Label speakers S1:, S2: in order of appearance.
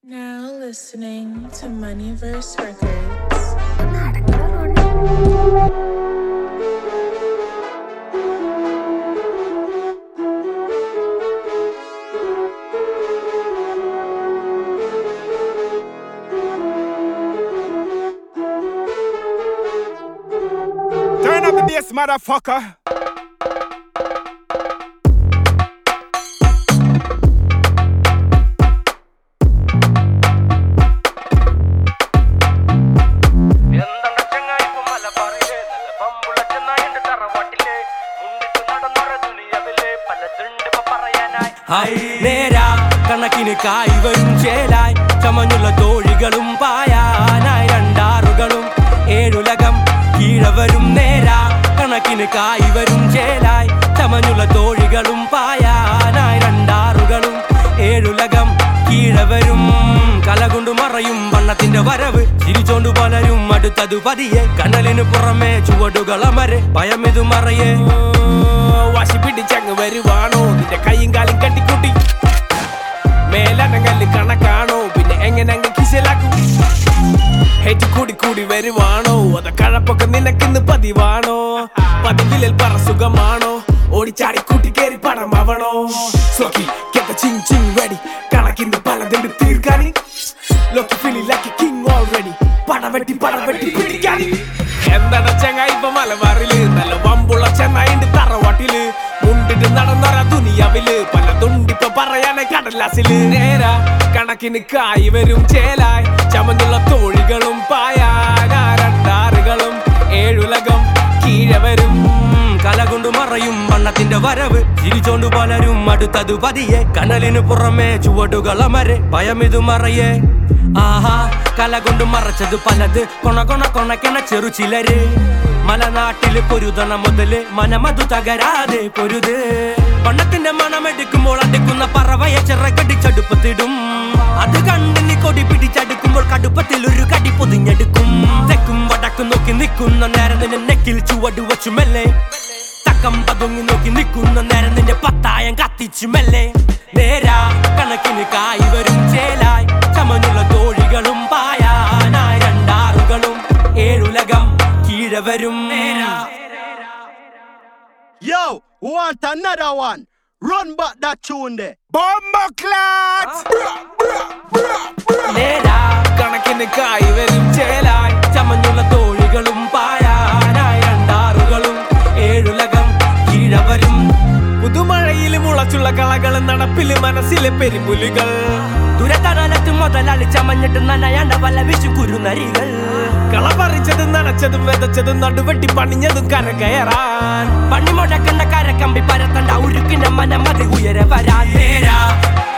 S1: Now listening to Moneyverse Records.
S2: Turn up the bass, motherfucker.
S3: എന്താണ് ചങ്ങായി ഇപ്പൊ മലബാറിലെ നല്ല പമ്പുള്ള ചെന്നായിന്റെ തറവാട്ടിലെ മുണ്ടിട്ട് നടന്നൊര ദുനിയവിലെ പലതുണ്ട് ഇപ്പൊ പറയാനായി
S4: ഹായ് നേരാ കണക്കിന് കായ് വരും ചേലായി ചമഞ്ഞുള്ള തോഴികളും പായാനായി രണ്ടാറുകളും ഏഴുലകം കീഴവരും നേരാ കണക്കിന് കായ് വരും ചേലായി ചമഞ്ഞുള്ള തോഴികളും പായാനായി രണ്ടാറുകളും ഏഴുലകം കീഴവരും കലകൊണ്ടു മറയും വണ്ണത്തിന്റെ വരവ് ചിരിച്ചോണ്ടു പലരും അടുത്തതു പതിയെ കനലിന് പുറമെ ചുവടുകളമരെ ഭയമിതു മറയേ
S5: വാശി പിടിച്ചങ്ങ് വരുവാണോ നിന്റെ കൈയും കാലും കട്ടിക്കൂട്ടി മേലനങ്ങല് കണക്കാണോ പിന്നെ എങ്ങനെ അങ്ങ് കിശലാക്കും ഹേറ്റ് കൂടി കൂടി വരുവാണോ അത കഴപ്പൊക്കെ നിനക്കിന്ന് പതിവാണോ പതിവിലിൽ പറ സുഖമാണോ ഓടിച്ചാടി കൂട്ടി കേറി പണമാവണോ സോക്കി get the ching ching ready കണക്കിന്ന് പലതുണ്ട് തീർക്കാനി ലോക്കി ഫീലി ലൈക്ക് കിങ് ഓൾറെഡി പടവെട്ടി പടവെട്ടി പിടിക്കാനി എന്താണ് ചങ്ങായി ഇപ്പൊ മലബാറില് നല്ല വമ്പുള്ള ചെന്നായിണ്ട് തറവാട്ടില് മുണ്ടിട്ട് നടന്നൊര ദുനിയാവില് പലതുണ്ടിപ്പൊ പറയാനെ കടലാസില് നേരാ കണക്കിന് കായ് വരും ചേലായി ചമന്തുള്ള തോഴികളും പായാനാ രണ്ടാറുകളും ഏഴുലകം കീഴവരും
S4: കലകൊണ്ടു മറയും വണ്ണത്തിന്റെ വരവ് ചിരിച്ചോണ്ടു പലരും അടുത്തതു പതിയെ കനലിന് പുറമെ ചുവടുകളമരെ ഭയമിതു മറയേ ആഹാ കല കൊണ്ട് മറച്ചത് പലത് കൊണ കൊണ കൊണക്കണ ചെറു ചിലര് മലനാട്ടില് പൊരുതണ മുതല് മനമതു തകരാതെ പൊരുത് വണ്ണത്തിന്റെ മണമെടുക്കുമ്പോൾ അടുക്കുന്ന പറവയെ ചിറകടിച്ചടുപ്പത്തിടും അത് കണ്ട് നീ കൊടി പിടിച്ചടുക്കുമ്പോൾ കടുപ്പത്തിൽ ഒരു കടി പൊതിഞ്ഞെടുക്കും തെക്കും വടക്കും നോക്കി നിൽക്കുന്ന നേരം നിന്നെ നെക്കിൽ ചുവട് വച്ചു മെല്ലെ തക്കം പതുങ്ങി നോക്കി നിൽക്കുന്ന നേരം നിന്റെ പത്തായം കത്തിച്ചു മെല്ലെ നേരാ കണക്കിന് കായ് വരും ചേലായി ചമഞ്ഞുള്ള തോഴികളും പായാനായി രണ്ടാറുകളും ഏഴുലകം കീഴവരും നേരാ
S6: Yo, want another one? Run back that tune there.
S2: Bombo clat.
S4: നേരാ
S5: കണക്കിന് കായ് വരും ചേലായി
S4: ചമഞ്ഞുള്ള തോഴികളും പായാനായി രണ്ടാറുകളും ഏഴുലകം കീഴവരും
S5: പുതുമഴയിൽ മുളച്ചുള്ള കളകൾ നടപ്പില് മനസ്സിലെ പെരുമ്പുലികൾ
S4: ദുരതടലത്ത് മുതലാളി ചമഞ്ഞിട്ട് നനയാണ്ട വല്ല വിശു കുരുനരികൾ
S5: കള പറിച്ചതും നനച്ചതും വിതച്ചതും നടുവെട്ടി പണിഞ്ഞതും കര കയറാൻ
S4: പണി മുടക്കണ്ട കരക്കമ്പി പരത്തണ്ട ഉരുക്കിന്റെ മനമതി ഉയരെ വരാൻ നേരാ